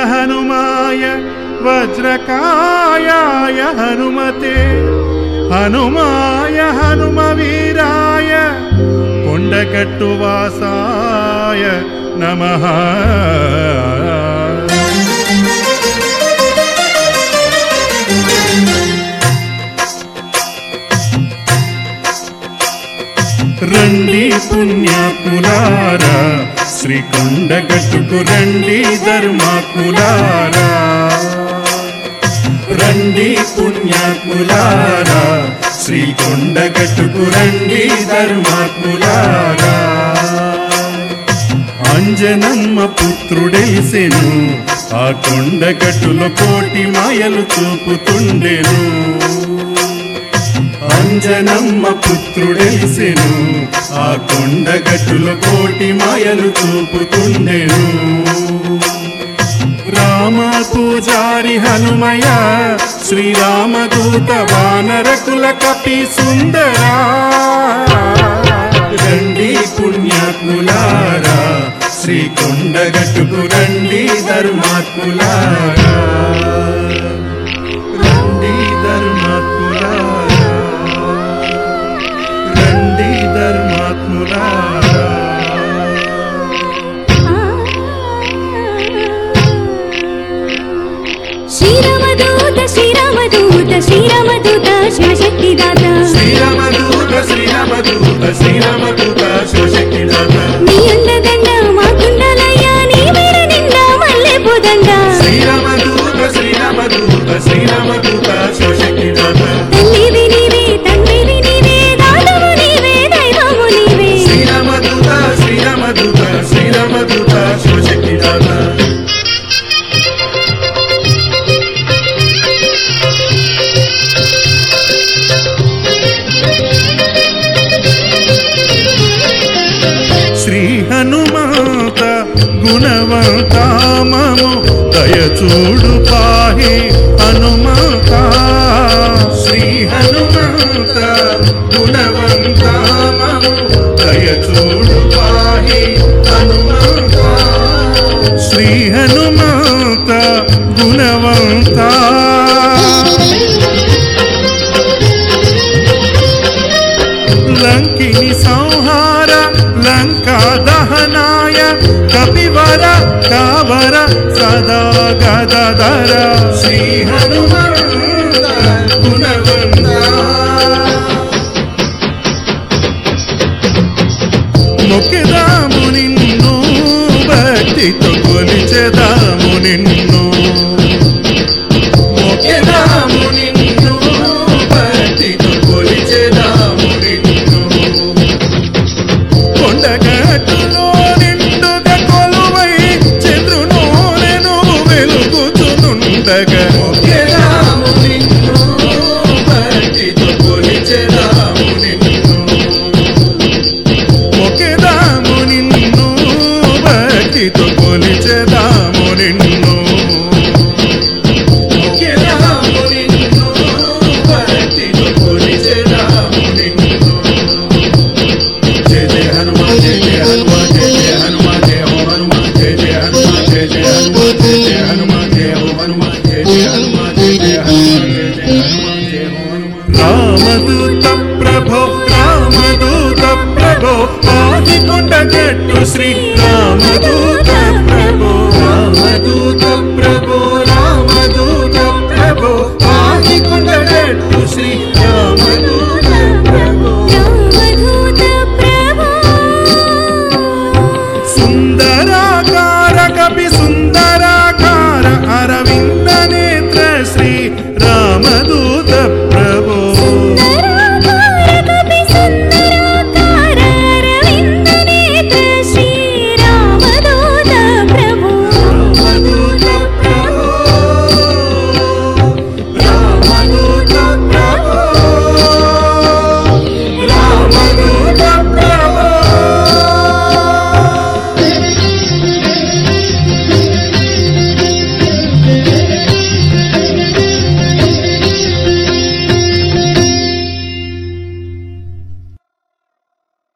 హనుమాయ వజ్రకాయాయ హనుమతే హనుమాయ హనుమ వీరాయ కొండగట్టు వాసాయ నమః రండి పుణ్యాత్ములారా శ్రీకొండగట్టుకు రండి ధర్మాత్ములారా రండి పుణ్యాత్ములారా శ్రీకొండగట్టుకు రండి ధర్మాత్ములారా అంజనమ్మ పుత్రుడెలిసెను ఆ కొండగట్టులో కోటి మాయలు చూపుతుండెను అంజనమ్మ పుత్రుడెలిసెను ఆ కొండగట్టులో కోటి మాయలు చూపుతుండెను రామ పూజారి హనుమయ శ్రీరామదూత వానరకుల కపి సుందరా రండి పుణ్యాత్ములారా శ్రీ కొండగట్టుకు రండి ధర్మాత్ములారా రండి ధర్మాత్ములారా రండి ధర్మాత్ములారా శ్రీరామదూత శ్రీరామదూత శ్రీరామదూత శివశక్తి దాత శ్రీరామదూత శ్రీరామదూత శ్రీరామదూత శివశక్తి దాత నీ అండదండ మాకుండాలయ్యా నీ మేర నిండా మల్లె పూదండ శ్రీరామదూత శ్రీరామదూత శ్రీరామదూత శివశక్తి దాత తల్లివి నీవే తండ్రివి నీవే దాతవు నీవే దైవము నీవే శ్రీరామదూత శ్రీరామదూత శ్రీరామదూత శివశక్తి దాత శ్రీ హనుమంత గుణవంతామము దయచూడు పాహి హనుమంత శ్రీ హనుమంత గుణవంతామము దయచూడు పాహి హనుమంత శ్రీ హనుమంత గుణవంత లంకిని సంహార లంకా దహనాయ కపివర కావర సదా గదధర శ్రీ హనుమంత గుణవంత మొక్కెదాము నిన్ను భక్తితో కొలిచెదాము నిన్ను మొక్కెదాము నిన్ను భక్తితో కొలిచెదాము నిన్ను కొండగట్టులో నిండుగా కొలువై చంద్రునోనెను వెలుగుచునుండగా మొక్కెదాము నిన్ను భక్తితో కొలిచెదాము నిన్ను మొక్కెదాము నిన్ను భక్తితో కొలిచెదాము నిన్ను మొక్కెదాము నిన్ను భక్తితో కొలిచెదాము నిన్ను జయ జయ హనుమాన్ జయ జయ హనుమాన్ జయ జయ హనుమాన్ జయ హో హనుమాన్ జయ జయ హనుమాన్ జయ జయ హనుమాన్ జయ జయ హనుమాన్ జయ హో హనుమాన్ జయ జయ హనుమాన్ జయ జయ హనుమాన్ జయ జయ హనుమాన్ జయ హో హనుమాన్ రామదూత ప్రభో రామదూత ప్రభో ఆది కొండ గట్టు శ్రీ రామదూత